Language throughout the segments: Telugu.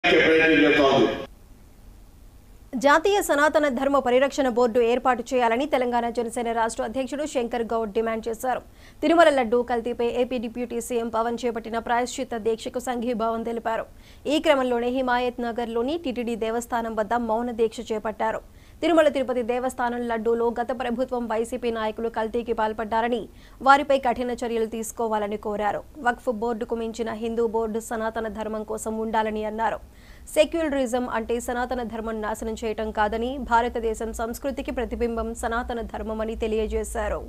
ప్రయత్నం చేస్తా ఉంది జాతీయ సనాతన ధర్మ పరిరక్షణ బోర్డు ఏర్పాటు చేయాలని తెలంగాణ జనసేన రాష్ట్ర అధ్యక్షుడు శంకర్ గౌడ్ డిమాండ్ చేశారు తిరుమల లడ్డూ కల్తీపై ఏపీ డిప్యూటీ సీఎం పవన్ చేపట్టిన ప్రాయశ్చిత్త దీక్షకు సంఘీభావం తెలిపారు ఈ క్రమంలోనే హిమాయత్ నగర్లోని టిటిడి దేవస్థానం వద్ద మౌన దీక్ష చేపట్టారు తిరుమల తిరుపతి దేవస్థానం లడ్డూలో గత ప్రభుత్వం వైసీపీ నాయకులు కల్తీకి పాల్పడ్డారని వారిపై కఠిన చర్యలు తీసుకోవాలని కోరారు వక్ఫ్ బోర్డుకు మించిన హిందూ బోర్డు సనాతన ధర్మం కోసం ఉండాలని అన్నారు సెక్యులరిజం అంటే సనాతన ధర్మం నాశనం చేయటం కాదని భారతదేశం సంస్కృతికి ప్రతిబింబం సనాతన ధర్మమని తెలియజేశారు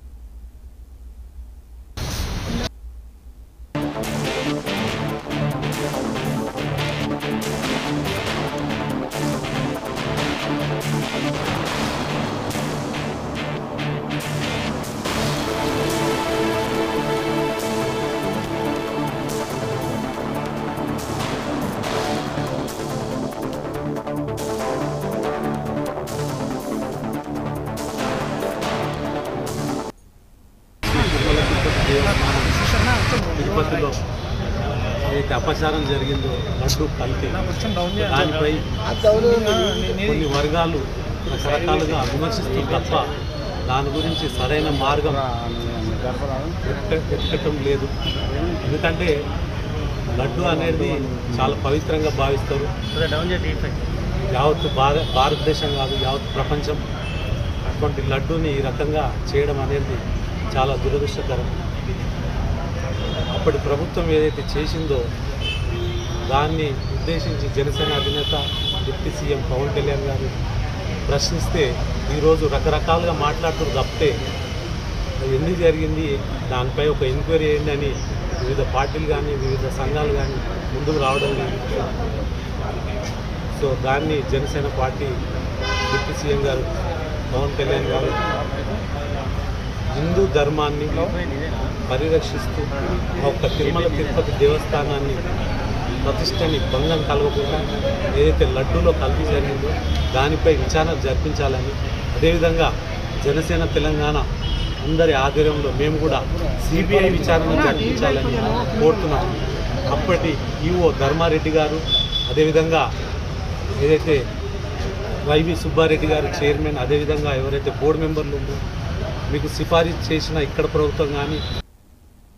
తిరుపతిలో ఏదైతే అపచారం జరిగిందో లడ్డు కల్తీ దానిపై కొన్ని వర్గాలు రకరకాలుగా విమర్శిస్తుంది తప్ప దాని గురించి సరైన మార్గం వెతక- వెతకటం లేదు ఎందుకంటే లడ్డు అనేది చాలా పవిత్రంగా భావిస్తారు యావత్ భార భారతదేశం కాదు యావత్ ప్రపంచం అటువంటి లడ్డూని ఈ రకంగా చేయడం అనేది చాలా దురదృష్టకరం అప్పటి ప్రభుత్వం ఏదైతే చేసిందో దాన్ని ఉద్దేశించి జనసేన అధినేత డిప్యూటీ సీఎం పవన్ కళ్యాణ్ గారు ప్రశ్నిస్తే ఈరోజు రకరకాలుగా మాట్లాడుతూ తప్పితే అది ఎందుకు జరిగింది దానిపై ఒక ఎంక్వైరీ చేయండి అని వివిధ పార్టీలు కానీ వివిధ సంఘాలు కానీ ముందుకు రావడం లేదు సో దాన్ని జనసేన పార్టీ డిప్యూటీ సీఎం గారు పవన్ కళ్యాణ్ గారు హిందూ ధర్మాన్ని పరిరక్షిస్తూ ఆ ఒక్క తిరుమల తిరుపతి దేవస్థానాన్ని ప్రతిష్టని భంగం కలగకుండా ఏదైతే లడ్డూలో కల్తీ జరిగిందో దానిపై విచారణ జరిపించాలని అదేవిధంగా జనసేన తెలంగాణ అందరి ఆధ్వర్యంలో మేము కూడా సిబిఐ విచారణ జరిపించాలని కోరుతున్నాం అప్పటి ఈఓ ధర్మారెడ్డి గారు అదేవిధంగా ఏదైతే వైవి సుబ్బారెడ్డి గారు చైర్మన్ అదేవిధంగా ఎవరైతే బోర్డు మెంబర్లు ఉందో మీకు సిఫారసు చేసిన ఇక్కడ ప్రభుత్వం కానీ